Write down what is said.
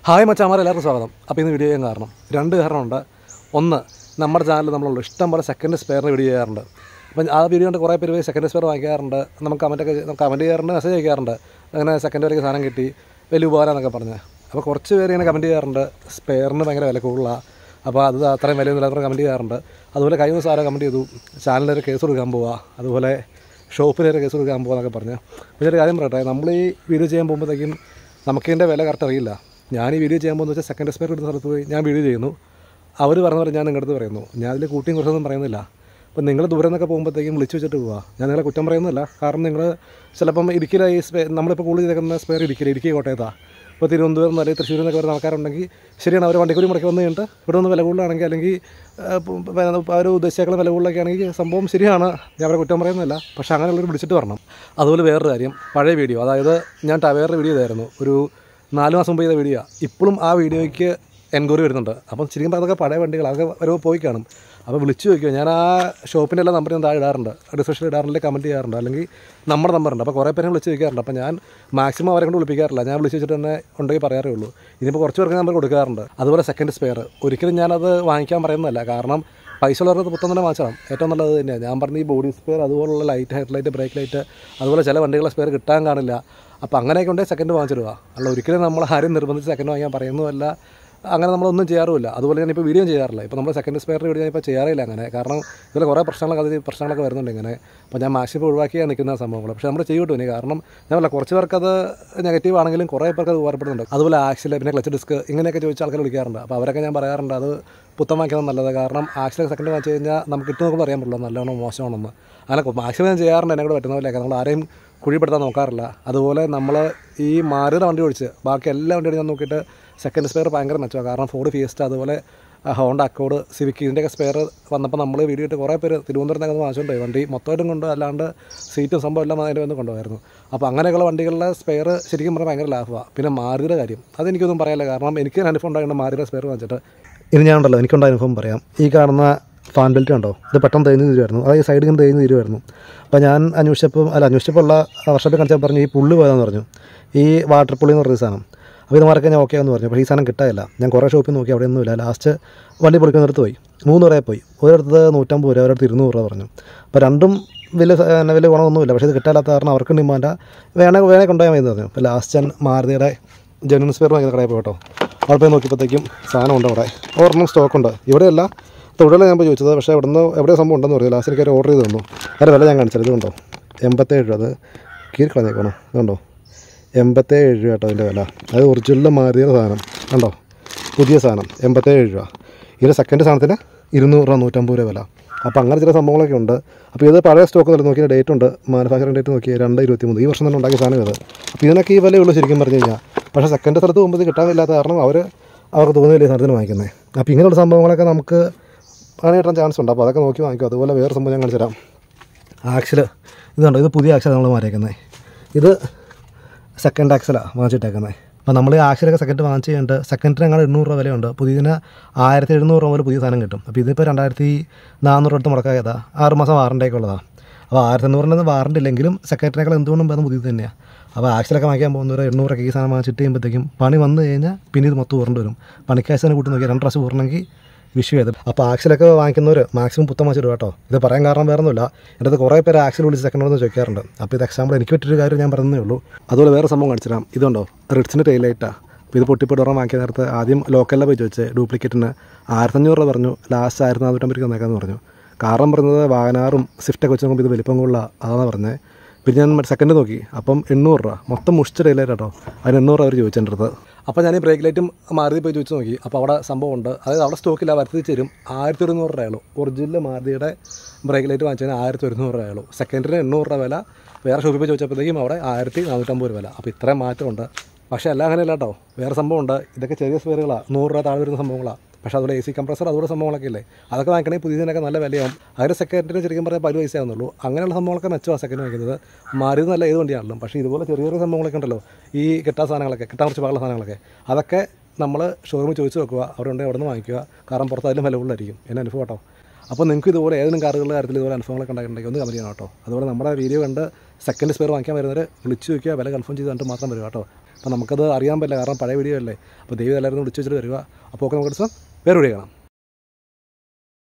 hi മച്ചാമാർ എല്ലാവർക്കും സ്വാഗതം അപ്പോൾ ഇന്ന് വീഡിയോ ചെയ്യാൻ കാരണം രണ്ട് കാരണമുണ്ട് ഒന്ന് നമ്മുടെ ചാനലിൽ നമ്മളുള്ള ഇഷ്ടം പോലെ സെക്കൻഡ് സ്പെയറിന് വീഡിയോ ചെയ്യാറുണ്ട് അപ്പം ആ വീഡിയോ കൊണ്ട് കുറേ പേര് പോയി സെക്കൻഡ് സ്പെയർ വാങ്ങിക്കാറുണ്ട് നമുക്ക് കമൻറ്റൊക്കെ കമൻറ്റ് ചെയ്യാറുണ്ട് മെസ്സേജ് അയക്കാറുണ്ട് അങ്ങനെ സെക്കൻഡ് വരയ്ക്ക് സാധനം കിട്ടി വലിയ ഉപകാരം എന്നൊക്കെ പറഞ്ഞ് അപ്പോൾ കുറച്ച് പേര് ഇങ്ങനെ കമൻറ്റ് ചെയ്യാറുണ്ട് സ്പെയറിന് ഭയങ്കര വില കൂടുതലാണ് അപ്പോൾ അത് അത്രയും വിലയൊന്നുമില്ലാത്തവർ കമൻറ്റ് ചെയ്യാറുണ്ട് അതുപോലെ കഴിഞ്ഞ ദിവസം ആരോ കമൻറ്റ് ചെയ്തു ചാനലിലൊരു കേസ് കൊടുക്കാൻ പോവുക അതുപോലെ ഷോപ്പിലൊരു കേസ് കൊടുക്കാൻ പോകുക എന്നൊക്കെ പറഞ്ഞ് പക്ഷേ ഒരു കാര്യം പറയട്ടെ നമ്മൾ ഈ വീഡിയോ ചെയ്യാൻ പോകുമ്പോഴത്തേക്കും നമുക്കിതിൻ്റെ വില കറക്റ്റ് അറിയില്ല ഞാൻ ഈ വീഡിയോ ചെയ്യാൻ പോകുന്ന വെച്ചാൽ സെക്കൻഡ് സ്പെയർ എടുത്ത സ്ഥലത്ത് പോയി ഞാൻ വീഡിയോ ചെയ്യുന്നു അവർ പറഞ്ഞ പോലെ ഞാൻ നിങ്ങളുടെ അടുത്ത് പറയുന്നു ഞാൻ അതിൽ കൂട്ടിയും കുറച്ചൊന്നും പറയുന്നില്ല അപ്പോൾ നിങ്ങൾ ദൂരെ നിന്നൊക്കെ പോകുമ്പോഴത്തേക്കും വിളിച്ചു വെച്ചിട്ട് പോവുക ഞാൻ നിങ്ങളെ കുറ്റം പറയുന്നില്ല കാരണം നിങ്ങൾ ചിലപ്പം ഇടുക്കിയിലെ ഈ സ്പെ നമ്മളിപ്പോൾ കൂടുതൽ ചെയ്തേക്കുന്ന സ്പെയർ ഇടുക്കിയില്ല ഇടുക്കി കോട്ടയത്താണ് ഇപ്പോൾ തിരുവനന്തപുരം അല്ലെങ്കിൽ തൃശ്ശൂരിൽ നിന്നൊക്കെ വരുന്ന ആൾക്കാരുണ്ടെങ്കിൽ ശരിയാണ് അവർ വണ്ടിക്കൂലി മുടക്കി വന്നു കഴിഞ്ഞിട്ട് ഇവിടെ നിന്ന് വില കൂടുതലാണെങ്കിൽ അല്ലെങ്കിൽ ആ, പ് പ് അവർ ഉദ്ദേശിച്ചേക്കുന്ന വില കൂടുതലൊക്കെ ആണെങ്കിൽ സംഭവം ശരിയാണ് ഞാൻ അവരെ കുറ്റം പറയുന്നില്ല പക്ഷേ അങ്ങനെയുള്ളവർ വിളിച്ചിട്ട് വരണം അതുപോലെ വേറൊരു കാര്യം പഴയ വീഡിയോ അതായത് ഞാൻ ടവേറിൻ്റെ വീഡിയോ ചെയ്തായിരുന്നു ഒരു നാല് മാസം മുമ്പ് ചെയ്ത വീഡിയോ ഇപ്പോഴും ആ വീഡിയോയ്ക്ക് എൻക്വയറി വരുന്നുണ്ട് അപ്പം ശരിക്കും പറഞ്ഞാൽ അതൊക്കെ പഴയ വണ്ടികൾ അതൊക്കെ വരുമ്പോൾ പോയി കാണും അപ്പോൾ വിളിച്ചു ചോദിക്കുക ഞാൻ ആ ഷോപ്പിൻ്റെ എല്ലാ നമ്പർ ഞാൻ താഴെ ഇടാറുണ്ട് ഡിസ്ക്രിപ്ഷനിൽ ഇടാറുണ്ട് കമൻറ്റ് ചെയ്യാറുണ്ട് അല്ലെങ്കിൽ നമ്മുടെ നമ്പറുണ്ട് അപ്പോൾ കുറേ പേരെ വിളിച്ച് ചോദിക്കാറുണ്ട് അപ്പോൾ ഞാൻ മാക്സിമം അവരെ കൊണ്ട് വിളിപ്പിക്കാറില്ല ഞാൻ വിളിച്ച് വെച്ചിട്ട് തന്നെ ഉണ്ടെങ്കിൽ പറയാറേ ഉള്ളൂ ഇനിയിപ്പോൾ കുറച്ച് പേർക്ക് നമ്പർ കൊടുക്കാറുണ്ട് അതുപോലെ സെക്കൻഡ് സ്പെയർ ഒരിക്കലും ഞാനത് വാങ്ങിക്കാൻ പറയുന്നതല്ല കാരണം പൈസ ഉള്ളവർക്ക് പുത്തം തന്നെ വാങ്ങിച്ചണം ഏറ്റവും നല്ലത് തന്നെയാണ് ഞാൻ പറഞ്ഞ ഈ ബോഡി സ്പെയർ അതുപോലുള്ള light head light brake light അതുപോലെ ചില വണ്ടികളുടെ സ്പെയർ കിട്ടാൻ കാണില്ല അപ്പോൾ അങ്ങനെയൊക്കെ ഉണ്ടെങ്കിൽ സെക്കൻഡ് വാങ്ങിച്ചിടുക അല്ല ഒരിക്കലും നമ്മൾ ആരും നിർബന്ധിച്ച് സെക്കൻഡ് വാങ്ങിക്കാൻ പറയുന്നതല്ല അങ്ങനെ നമ്മളൊന്നും ചെയ്യാറുമില്ല അതുപോലെ ഞാനിപ്പോൾ വീഡിയോ ചെയ്യാറില്ല ഇപ്പോൾ നമ്മൾ സെക്കൻഡ് സ്പെയർ വീഡിയോ ഞാനിപ്പോൾ ചെയ്യാറില്ല അങ്ങനെ കാരണം ഇതിൽ കുറേ പ്രശ്നങ്ങളൊക്കെ അതിൽ പ്രശ്നങ്ങളൊക്കെ വരുന്നുണ്ട് ഇങ്ങനെ അപ്പോൾ ഞാൻ മാക്സിമം ഒഴിവാക്കിയാണ് നിൽക്കുന്ന സംഭവങ്ങൾ പക്ഷേ നമ്മൾ ചെയ്യട്ടു ഇനി കാരണം ഞാൻ പറഞ്ഞ കുറച്ച് പേർക്ക് അത് നെഗറ്റീവ് ആണെങ്കിലും കുറേ പേർക്ക് അത് ഉപകാരപ്പെടുന്നുണ്ട് അതുപോലെ ആക്സിൽ പിന്നെ ക്ലച്ച് ഡിസ്ക് ഇങ്ങനെയൊക്കെ ചോദിച്ച ആൾക്കാർ വിളിക്കാറുണ്ട് അപ്പോൾ അവരൊക്കെ ഞാൻ പറയാറുണ്ട് അത് പുത്തം വാങ്ങിക്കുന്നത് നല്ലത് കാരണം ആക്സിൽ സെക്കൻഡ് വാങ്ങിച്ച് കഴിഞ്ഞാൽ നമുക്ക് ഇട്ട് നോക്കുമ്പോൾ അറിയാൻ പറ്റില്ല നല്ലതാണോ മോശമാണെന്ന് അങ്ങനെ മാക്സിമം ഞാൻ ചെയ്യാറുണ്ട് എന്നെ കൂടെ പറ്റുന്ന പോലെയൊക്കെ നമ്മൾ ആരെയും കുഴിപ്പെടുത്താൻ നോക്കാറില്ല അതുപോലെ നമ്മൾ ഈ മാറിയുടെ വണ്ടി ഒഴിച്ച് ബാക്കി എല്ലാ വണ്ടിയും ഞാൻ നോക്കിയിട്ട് സെക്കൻഡ് സ്പെയർ ഭയങ്കര മെച്ചമാണ് കാരണം ഫോർഡ് ഫിയസ്റ്റ അതുപോലെ ആ, ഹോണ്ട അക്കോഡ് സിവിക്ക് ഇതിൻ്റെയൊക്കെ സ്പെയർ വന്നപ്പോൾ നമ്മൾ വീഡിയോ ഇട്ട് കുറേ പേര് തിരുവനന്തപുരത്ത് നിന്ന് വാങ്ങിച്ചുകൊണ്ട് പോയി വണ്ടി മൊത്തമായിട്ടും കൊണ്ട് അല്ലാണ്ട് സീറ്റും സംഭവം എല്ലാം അതിൻ്റെ വന്ന് കൊണ്ടുപോയിരുന്നു അപ്പോൾ അങ്ങനെയൊക്കെയുള്ള വണ്ടികളുടെ സ്പെയർ ശരിക്കും പറഞ്ഞാൽ ഭയങ്കര ലാഭമാണ് പിന്നെ മാരുതിയുടെ കാര്യം അതെനിക്കൊന്നും പറയാനില്ല കാരണം എനിക്ക് അനുഭവം ഉണ്ടായിട്ട് മാരുതിയുടെ സ്പെയർ വാങ്ങിച്ചിട്ട് ഇനി ഞാൻ ഉണ്ടല്ലോ എനിക്കുണ്ടായ അനുഭവം പറയാം ഈ കാണുന്ന ഫാൻ ബെൽറ്റ് കണ്ടോ ഇത് പെട്ടെന്ന് തേഞ്ഞ് തീരുമായിരുന്നു അതായത് സൈഡിൽ നിന്ന് തേഞ്ഞ് തീരുമായിരുന്നു അപ്പോൾ ഞാൻ അന്വേഷിച്ചപ്പോൾ അല്ല അന്വേഷിച്ചപ്പോൾ ഉള്ള വർഷത്തിൽ കാണിച്ചപ്പോൾ പറഞ്ഞു ഈ പുള്ളി പോയതെന്ന് പറഞ്ഞു ഈ വാട്ടർ പുള്ളി എന്ന് പറയുന്ന സാധനം അപ്പോൾ ഇത് മറക്കാൻ ഞാൻ ഓക്കെ എന്ന് പറഞ്ഞു പക്ഷേ ഈ സാധനം കിട്ടാനില്ല ഞാൻ കുറേ ഷോപ്പിൽ നോക്കി അവിടെ ഒന്നുമില്ല ലാസ്റ്റ് വണ്ടി പൊളിക്കുന്നിടത്ത് പോയി മൂന്ന് വരെ പോയി ഒരിടത്ത് നൂറ്റമ്പത് രൂപ ഒരിടത്ത് ഇരുന്നൂറ് രൂപ പറഞ്ഞു അപ്പോൾ രണ്ടും വലിയ സ- പിന്നെ വലിയ ഗുണമൊന്നുമില്ല പക്ഷേ ഇത് കിട്ടാത്ത കാരണം അവർക്ക് ഡിമാൻഡാ വേണേ വേണേ കൊണ്ടുപോയാൽ മതി എന്ന് പറഞ്ഞു അപ്പോൾ ലാസ്റ്റ് ഞാൻ മാരുതിയുടെ ജെനുവൻ സ്പെയർ വാങ്ങിയ കടയിൽ പോയി കേട്ടോ അവിടെ പോയി നോക്കിയപ്പോഴത്തേക്കും സാധനം ഉണ്ട് അവിടെ ഒരെണ്ണം സ്റ്റോക്കുണ്ട് ഇവിടെയല്ല തൊഴിലെ ഞാൻ പോയി ചോദിച്ചത് പക്ഷേ ഇവിടുന്ന് എവിടെ സംഭവം ഉണ്ടെന്ന് പറഞ്ഞു ലാസ്റ്റ് എനിക്ക് ഓർഡർ ചെയ്ത് തന്നു അതിൻ്റെ വില ഞാൻ കാണിച്ചത് ഇത് കണ്ടോ എൺപത്തേഴ് രൂപ അത് കീറി കളഞ്ഞേക്കണോ ഇതുണ്ടോ എൺപത്തേഴ് രൂപ കേട്ടോ അതിൻ്റെ വില അത് ഒറിജിനൽ മാറിയ സാധനം കണ്ടോ പുതിയ സാധനം എൺപത്തേഴ് രൂപ ഇതിൻ്റെ സെക്കൻഡ് സാധനത്തിന് ഇരുന്നൂറ് രൂപ നൂറ്റമ്പത് രൂപ വില അപ്പോൾ അങ്ങനെ ചില സംഭവങ്ങളൊക്കെ ഉണ്ട് അപ്പോൾ ഇത് പഴയ സ്റ്റോക്ക് നല്ല നോക്കിയ ഡേറ്റ് ഉണ്ട് മാനുഫാക്ചറിങ് ഡേറ്റ് നോക്കി രണ്ട് ഇരുപത്തി മൂന്ന് ഈ വർഷം തന്നെ ഉണ്ടാക്കിയ സാധനം ഇത് അപ്പോൾ ഇതിനൊക്കെ ഈ വിലയുള്ളൂ ശരിക്കും പറഞ്ഞു കഴിഞ്ഞാൽ പക്ഷേ സെക്കൻഡ് സ്ഥലത്ത് പോകുമ്പോൾ ഇത് കിട്ടാനില്ലാത്ത കാരണം അവർ അവർക്ക് തോന്നിയില്ല സാധനത്തിന് വാങ്ങിക്കുന്നത് അപ്പോൾ ഇങ്ങനെയുള്ള സംഭവങ്ങളൊക്കെ നമുക്ക് അങ്ങനെ കിട്ടാൻ ചാൻസ് ഉണ്ട് അപ്പോൾ അതൊക്കെ നോക്കി വാങ്ങിക്കും അതുപോലെ വേറെ സംഭവം ഞാൻ കാണിച്ചു തരാം ആക്സിൽ ഇതുണ്ടോ ഇത് പുതിയ ആക്സിലാണ് നമ്മൾ മാറിയേക്കുന്നത് ഇത് സെക്കൻഡ് ആക്സലാണ് വാങ്ങിച്ചിട്ടേക്കുന്നത് അപ്പോൾ നമ്മൾ ഈ ആക്സിലൊക്കെ സെക്കൻഡ് വാങ്ങിച്ച് കഴിഞ്ഞിട്ട് സെക്കൻഡിന് ഞങ്ങൾ എണ്ണൂറ് രൂപ വിലയുണ്ട് പുതിയതിന് ആയിരത്തി എഴുന്നൂറ് രൂപ മുതൽ പുതിയ സാധനം കിട്ടും അപ്പോൾ ഇതിപ്പോൾ രണ്ടായിരത്തി നാനൂറ് അടുത്ത് മുടക്കായതാ ആറ് മാസം വാറൻ്റിയൊക്കെ ഉള്ളതാണ് അപ്പോൾ ആയിരത്തി എണ്ണൂറിൻ്റെ വാറൻ്റി ഇല്ലെങ്കിലും സെക്കൻഡിനേക്കാൾ എന്തുകൊണ്ടും ഭേദം പുതിയത് തന്നെയാണ് അപ്പോൾ ആക്സിലൊക്കെ വാങ്ങിക്കാൻ പോകുന്നവർ എണ്ണൂറൊക്കെ ഈ സാധനം വാങ്ങിച്ചിട്ട് കഴിയുമ്പോഴത്തേക്കും പണി വന്നു കഴിഞ്ഞാൽ പിന്നെ ഇത് മൊത്തം ഊറേണ്ടി വരും പണിക്കാശിനെ കൂട്ടി നോക്കിയാൽ രണ്ട് പ്രാവശ്യം ഊറണമെങ്കിൽ വിഷു ചെയ്ത് അപ്പോൾ ആക്സിലൊക്കെ വാങ്ങിക്കുന്നവർ മാക്സിമം പുത്തം വാങ്ങിച്ചിട്ട് കേട്ടോ ഇത് പറയാൻ കാരണം വേറെ ഒന്നുമില്ല എൻ്റെ അടുത്ത് കുറേ പേര് ആക്സിൽ വിളിച്ച് സെക്കൻഡ് ഒന്ന് ചോദിക്കാറുണ്ട് അപ്പോൾ ഇത് എക്സാമ്പിൾ എനിക്ക് പറ്റിയൊരു കാര്യം ഞാൻ പറയുന്നേ ഉള്ളൂ അതുപോലെ വേറെ സംഭവം കാണിച്ചു തരാം ഇതുണ്ടോ റിഡ്സിൻ്റെ ടൈലൈറ്റാണ് അപ്പോൾ ഇത് പൊട്ടിപ്പൊട്ടി ഒരെണ്ണം വാങ്ങിയ നേരത്ത് ആദ്യം ലോക്കലിലെ പോയി ചോദിച്ചത് ഡ്യൂപ്ലിക്കേറ്റിന് ആയിരത്തഞ്ഞൂറ് രൂപ പറഞ്ഞു ലാസ്റ്റ് ആയിരത്തി നാനൂറ്റമ്പത് തന്നേക്കാന്ന് പറഞ്ഞു കാരണം പറഞ്ഞത് വാഗനാറും സ്വിഫ്റ്റൊക്കെ വെച്ച് നോക്കുമ്പോൾ ഇത് വലിപ്പം കൂടുതലാണ് അതാണ് പറഞ്ഞത് പിന്നെ ഞാൻ സെക്കൻഡ് നോക്കി അപ്പം എണ്ണൂറ് രൂപ മൊത്തം മുഷിച്ച ടൈലൈറ്റ് കേട്ടോ അതിന് എണ്ണൂറ് അവർ ചോദിച്ചെൻ്റെ അടുത്ത് അപ്പോൾ ഞാൻ ഈ ബ്രേക്ക് ലൈറ്റും മാരുതി പോയി ചോദിച്ചു നോക്കി അപ്പോൾ അവിടെ സംഭവം ഉണ്ട് അതായത് അവിടെ സ്റ്റോക്കില്ല വരുത്തി തരും ആയിരത്തി ഒരുന്നൂറ് രൂപയുള്ളൂ ഒറിജിനൽ മാരുതിയുടെ ബ്രേക്ക് ലൈറ്റ് വാങ്ങിച്ചതിന് ആയിരത്തി ഒരുന്നൂറ് രൂപയുള്ളൂ സെക്കൻഡിന് എണ്ണൂറ് രൂപ വില വേറെ ഷോപ്പിൽ പോയി ചോദിച്ചപ്പോഴത്തേക്കും അവിടെ ആയിരത്തി നാനൂറ്റമ്പത് രൂപ വില അപ്പോൾ ഇത്രയും മാറ്റമുണ്ട് പക്ഷേ എല്ലാം അങ്ങനെയല്ല കേട്ടോ വേറെ സംഭവമുണ്ട് ഇതൊക്കെ ചെറിയ സ്പെയറുകളാണ് നൂറ് രൂപ താഴെ വരുന്ന സംഭവങ്ങളാണ് പക്ഷേ അതുപോലെ എ സി കംപ്രസർ അതുപോലെ സംഭവങ്ങളൊക്കെ ഇല്ലേ അതൊക്കെ വാങ്ങിക്കണമെങ്കിൽ പുതിയതിനൊക്കെ നല്ല വിലയാവും അതിന് സെക്കൻഡിന് ശരിക്കും പറഞ്ഞാൽ പതിവ് പൈസ ആവുന്നുള്ളൂ അങ്ങനെയുള്ള സംഭവങ്ങളൊക്കെ മെച്ചമാണ് സെക്കൻഡ് വാങ്ങിക്കുന്നത് മാറിയത് നല്ല ഏത് വണ്ടിയാണല്ലോ പക്ഷേ ഇതുപോലെ ചെറിയ ചെറിയ സംഭവങ്ങളൊക്കെ ഉണ്ടല്ലോ ഈ കിട്ടാ സാധനങ്ങളൊക്കെ കിട്ടാൻ കുറച്ച് പാടുള്ള സാധനങ്ങളൊക്കെ അതൊക്കെ നമ്മൾ ഷോറൂമിൽ ചോദിച്ചു വെക്കുക അവിടെ ഉണ്ടെങ്കിൽ അവിടെ നിന്ന് വാങ്ങിക്കുക കാരണം പുറത്ത് അതിലും വില കൂടുതലായിരിക്കും എൻ്റെ അനുഭവം കേട്ടോ അപ്പോൾ നിങ്ങൾക്ക് ഇതുപോലെ ഏതെങ്കിലും കാറുകളുടെ കാര്യത്തിൽ ഇതുപോലെ അനുഭവങ്ങളൊക്കെ ഉണ്ടായിട്ടുണ്ടെങ്കിൽ ഒന്ന് കമൻറ്റ് ചെയ്യണം കേട്ടോ അതുപോലെ നമ്മുടെ വീഡിയോ കണ്ട് സെക്കൻഡ് സ്പെയർ വാങ്ങിക്കാൻ വരുന്നവർ വിളിച്ചു വയ്ക്കുക വില കൺഫേം ചെയ്ത് കണ്ടിട്ട് മാത്രം വരിക കേട്ടോ അപ്പോൾ നമുക്കത് അറിയാൻ പറ്റില്ല കാരണം പഴയ വീഡിയോ അല്ലേ അപ്പോൾ ദൈവം എല്ലാവരും വിളിച്ചു വെച്ചിട്ട് വരിക അപ്പോൾ ഒക്കെ നമുക്ക് ദിവസം വേറെ വീഡിയോ കാണാം